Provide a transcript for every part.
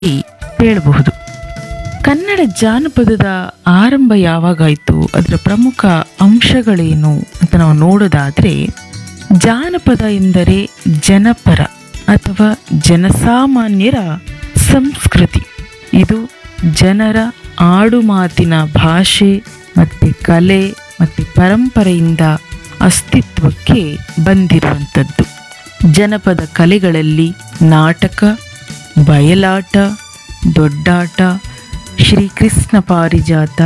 ಹೇಳಬಹುದು ಕನ್ನಡ ಜಾನಪದದ ಆರಂಭ ಯಾವಾಗಾಯಿತು ಅದರ ಪ್ರಮುಖ ಅಂಶಗಳೇನು ಅಂತ ನಾವು ನೋಡೋದಾದ್ರೆ ಜಾನಪದ ಎಂದರೆ ಜನಪರ ಅಥವಾ ಜನಸಾಮಾನ್ಯರ ಸಂಸ್ಕೃತಿ ಇದು ಜನರ ಆಡುಮಾತಿನ ಭಾಷೆ ಮತ್ತು ಕಲೆ ಮತ್ತು ಪರಂಪರೆಯಿಂದ ಅಸ್ತಿತ್ವಕ್ಕೆ ಬಂದಿರುವಂಥದ್ದು ಜನಪದ ಕಲೆಗಳಲ್ಲಿ ನಾಟಕ ಬಯಲಾಟ ದೊಡ್ಡಾಟ ಶ್ರೀಕೃಷ್ಣ ಪಾರಿಜಾತ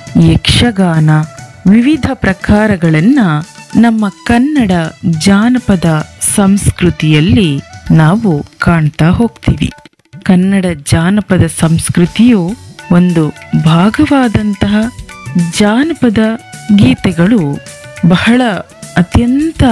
ಯಕ್ಷಗಾನ ವಿವಿಧ ಪ್ರಕಾರಗಳನ್ನು ನಮ್ಮ ಕನ್ನಡ ಜಾನಪದ ಸಂಸ್ಕೃತಿಯಲ್ಲಿ ನಾವು ಕಾಣ್ತಾ ಹೋಗ್ತೀವಿ ಕನ್ನಡ ಜಾನಪದ ಸಂಸ್ಕೃತಿಯು ಒಂದು ಭಾಗವಾದಂತಹ ಜಾನಪದ ಗೀತೆಗಳು ಬಹಳ ಅತ್ಯಂತ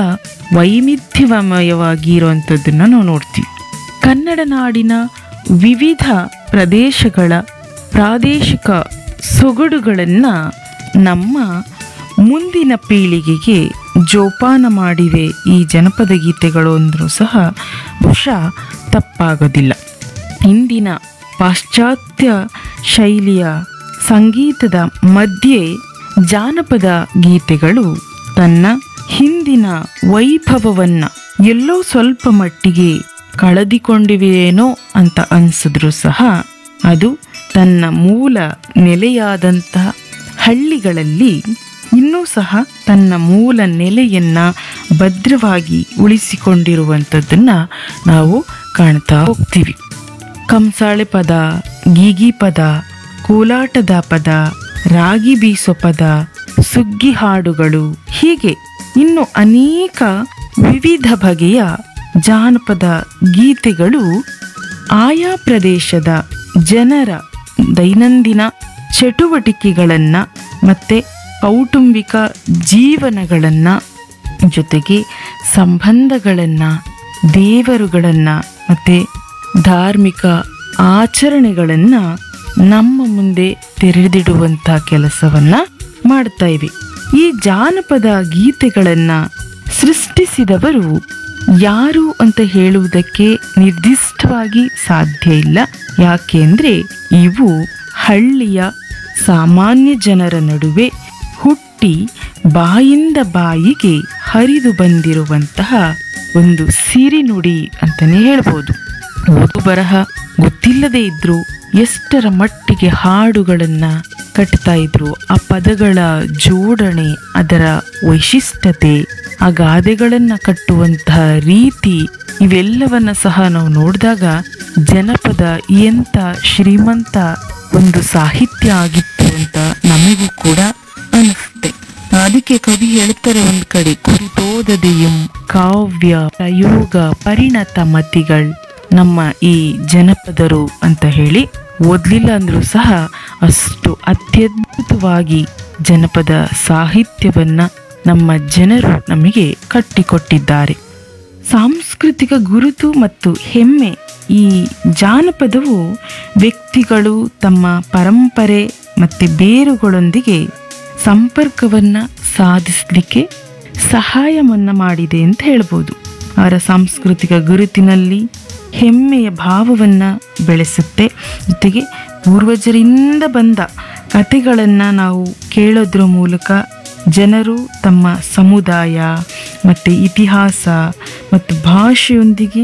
ವೈವಿಧ್ಯಮಯವಾಗಿ ಇರುವಂಥದ್ದನ್ನು ನಾವು ನೋಡ್ತೀವಿ ಕನ್ನಡ ನಾಡಿನ ವಿವಿಧ ಪ್ರದೇಶಗಳ ಪ್ರಾದೇಶಿಕ ಸೊಗಡುಗಳನ್ನು ನಮ್ಮ ಮುಂದಿನ ಪೀಳಿಗೆಗೆ ಜೋಪಾನ ಮಾಡಿವೆ ಈ ಜನಪದ ಗೀತೆಗಳು ಅಂದರೂ ಸಹ ಬಹುಶಃ ತಪ್ಪಾಗೋದಿಲ್ಲ ಇಂದಿನ ಪಾಶ್ಚಾತ್ಯ ಶೈಲಿಯ ಸಂಗೀತದ ಮಧ್ಯೆ ಜಾನಪದ ಗೀತೆಗಳು ತನ್ನ ಹಿಂದಿನ ವೈಭವವನ್ನ ಎಲ್ಲೋ ಸ್ವಲ್ಪ ಮಟ್ಟಿಗೆ ಕಳೆದುಕೊಂಡಿವೆಯೇನೋ ಅಂತ ಅನ್ಸಿದ್ರು ಸಹ ಅದು ತನ್ನ ಮೂಲ ನೆಲೆಯಾದಂತಹ ಹಳ್ಳಿಗಳಲ್ಲಿ ಇನ್ನೂ ಸಹ ತನ್ನ ಮೂಲ ನೆಲೆಯನ್ನ ಭದ್ರವಾಗಿ ಉಳಿಸಿಕೊಂಡಿರುವಂಥದ್ದನ್ನ ನಾವು ಕಾಣ್ತಾ ಹೋಗ್ತೀವಿ ಕಂಸಾಳೆ ಪದ ಗೀಗಿ ಪದ ಕೋಲಾಟದ ಪದ ರಾಗಿ ಬೀಸೋ ಪದ ಸುಗ್ಗಿ ಹಾಡುಗಳು ಹೀಗೆ ಇನ್ನು ಅನೇಕ ವಿವಿಧ ಬಗೆಯ ಜಾನಪದ ಗೀತೆಗಳು ಆಯಾ ಪ್ರದೇಶದ ಜನರ ದೈನಂದಿನ ಚಟುವಟಿಕೆಗಳನ್ನ ಮತ್ತೆ ಕೌಟುಂಬಿಕ ಜೀವನಗಳನ್ನ ಜೊತೆಗೆ ಸಂಬಂಧಗಳನ್ನ ದೇವರುಗಳನ್ನ ಮತ್ತೆ ಧಾರ್ಮಿಕ ಆಚರಣೆಗಳನ್ನ ನಮ್ಮ ಮುಂದೆ ತೆರೆದಿಡುವಂತ ಕೆಲಸವನ್ನ ಮಾಡ್ತಾ ಇವೆ ಈ ಜಾನಪದ ಗೀತೆಗಳನ್ನ ಸೃಷ್ಟಿಸಿದವರು ಯಾರು ಅಂತ ಹೇಳುವುದಕ್ಕೆ ನಿರ್ದಿಷ್ಟವಾಗಿ ಸಾಧ್ಯ ಇಲ್ಲ ಯಾಕೆಂದ್ರೆ ಇವು ಹಳ್ಳಿಯ ಸಾಮಾನ್ಯ ಜನರ ನಡುವೆ ಹುಟ್ಟಿ ಬಾಯಿಂದ ಬಾಯಿಗೆ ಹರಿದು ಬಂದಿರುವಂತಹ ಒಂದು ಸಿರಿನುಡಿ ಅಂತಾನೆ ಹೇಳ್ಬೋದು ಓದು ಬರಹ ಗೊತ್ತಿಲ್ಲದೆ ಇದ್ರು ಎಷ್ಟರ ಮಟ್ಟಿಗೆ ಹಾಡುಗಳನ್ನ ಕಟ್ತಾ ಇದ್ರು ಆ ಪದಗಳ ಜೋಡಣೆ ಅದರ ವೈಶಿಷ್ಟ್ಯತೆ ಆ ಗಾದೆಗಳನ್ನ ಕಟ್ಟುವಂತಹ ರೀತಿ ಇವೆಲ್ಲವನ್ನ ಸಹ ನಾವು ನೋಡಿದಾಗ ಜನಪದ ಎಂತ ಶ್ರೀಮಂತ ಒಂದು ಸಾಹಿತ್ಯ ಆಗಿತ್ತು ಅಂತ ನಮಗೂ ಕೂಡ ಅನಿಸುತ್ತೆ ಅದಕ್ಕೆ ಕವಿ ಹೇಳ್ತಾರೆ ಒಂದ್ ಕಡೆ ಕುರಿತೋದದೆಯಂ ಕಾವ್ಯ ಪ್ರಯೋಗ ಪರಿಣತ ಮತಿಗಳ್ ನಮ್ಮ ಈ ಜನಪದರು ಅಂತ ಹೇಳಿ ಓದ್ಲಿಲ್ಲ ಅಂದ್ರೂ ಸಹ ಅಷ್ಟು ಅತ್ಯದ್ಭುತವಾಗಿ ಜನಪದ ಸಾಹಿತ್ಯವನ್ನ ನಮ್ಮ ಜನರು ನಮಗೆ ಕಟ್ಟಿಕೊಟ್ಟಿದ್ದಾರೆ ಸಾಂಸ್ಕೃತಿಕ ಗುರುತು ಮತ್ತು ಹೆಮ್ಮೆ ಈ ಜಾನಪದವು ವ್ಯಕ್ತಿಗಳು ತಮ್ಮ ಪರಂಪರೆ ಮತ್ತು ಬೇರುಗಳೊಂದಿಗೆ ಸಂಪರ್ಕವನ್ನ ಸಾಧಿಸಲಿಕ್ಕೆ ಸಹಾಯವನ್ನ ಮಾಡಿದೆ ಅಂತ ಹೇಳ್ಬೋದು ಅವರ ಸಾಂಸ್ಕೃತಿಕ ಗುರುತಿನಲ್ಲಿ ಹೆಮ್ಮೆಯ ಭಾವವನ್ನ ಬೆಳೆಸುತ್ತೆ ಜೊತೆಗೆ ಪೂರ್ವಜರಿಂದ ಬಂದ ಕಥೆಗಳನ್ನು ನಾವು ಕೇಳೋದ್ರ ಮೂಲಕ ಜನರು ತಮ್ಮ ಸಮುದಾಯ ಮತ್ತು ಇತಿಹಾಸ ಮತ್ತು ಭಾಷೆಯೊಂದಿಗೆ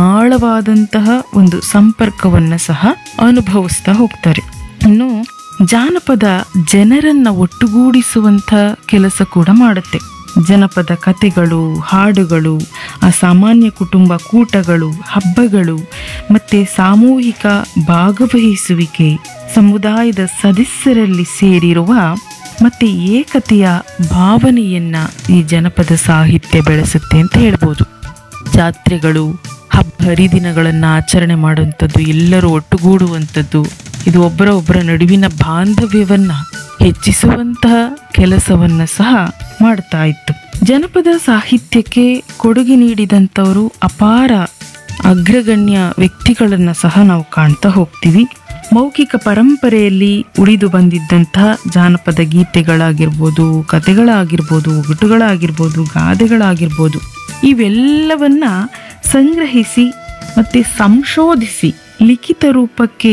ಆಳವಾದಂತಹ ಒಂದು ಸಂಪರ್ಕವನ್ನು ಸಹ ಅನುಭವಿಸ್ತಾ ಹೋಗ್ತಾರೆ ಇನ್ನು ಜಾನಪದ ಜನರನ್ನ ಒಟ್ಟುಗೂಡಿಸುವಂಥ ಕೆಲಸ ಕೂಡ ಮಾಡುತ್ತೆ ಜನಪದ ಕಥೆಗಳು ಹಾಡುಗಳು ಅಸಾಮಾನ್ಯ ಕುಟುಂಬ ಕೂಟಗಳು ಹಬ್ಬಗಳು ಮತ್ತೆ ಸಾಮೂಹಿಕ ಭಾಗವಹಿಸುವಿಕೆ ಸಮುದಾಯದ ಸದಸ್ಯರಲ್ಲಿ ಸೇರಿರುವ ಮತ್ತೆ ಏಕತೆಯ ಭಾವನೆಯನ್ನ ಈ ಜನಪದ ಸಾಹಿತ್ಯ ಬೆಳೆಸುತ್ತೆ ಅಂತ ಹೇಳ್ಬೋದು ಜಾತ್ರೆಗಳು ಹಬ್ಬ ಹರಿದಿನಗಳನ್ನು ಆಚರಣೆ ಮಾಡುವಂಥದ್ದು ಎಲ್ಲರೂ ಒಟ್ಟುಗೂಡುವಂಥದ್ದು ಇದು ಒಬ್ಬರ ಒಬ್ಬರ ನಡುವಿನ ಬಾಂಧವ್ಯವನ್ನ ಹೆಚ್ಚಿಸುವಂತಹ ಕೆಲಸವನ್ನ ಸಹ ಮಾಡ್ತಾ ಇತ್ತು ಜನಪದ ಸಾಹಿತ್ಯಕ್ಕೆ ಕೊಡುಗೆ ನೀಡಿದಂಥವರು ಅಪಾರ ಅಗ್ರಗಣ್ಯ ವ್ಯಕ್ತಿಗಳನ್ನ ಸಹ ನಾವು ಕಾಣ್ತಾ ಹೋಗ್ತೀವಿ ಮೌಖಿಕ ಪರಂಪರೆಯಲ್ಲಿ ಉಳಿದು ಬಂದಿದ್ದಂತಹ ಜಾನಪದ ಗೀತೆಗಳಾಗಿರ್ಬೋದು ಕತೆಗಳಾಗಿರ್ಬೋದು ಒಗಟುಗಳಾಗಿರ್ಬೋದು ಗಾದೆಗಳಾಗಿರ್ಬೋದು ಇವೆಲ್ಲವನ್ನ ಸಂಗ್ರಹಿಸಿ ಮತ್ತೆ ಸಂಶೋಧಿಸಿ ಲಿಖಿತ ರೂಪಕ್ಕೆ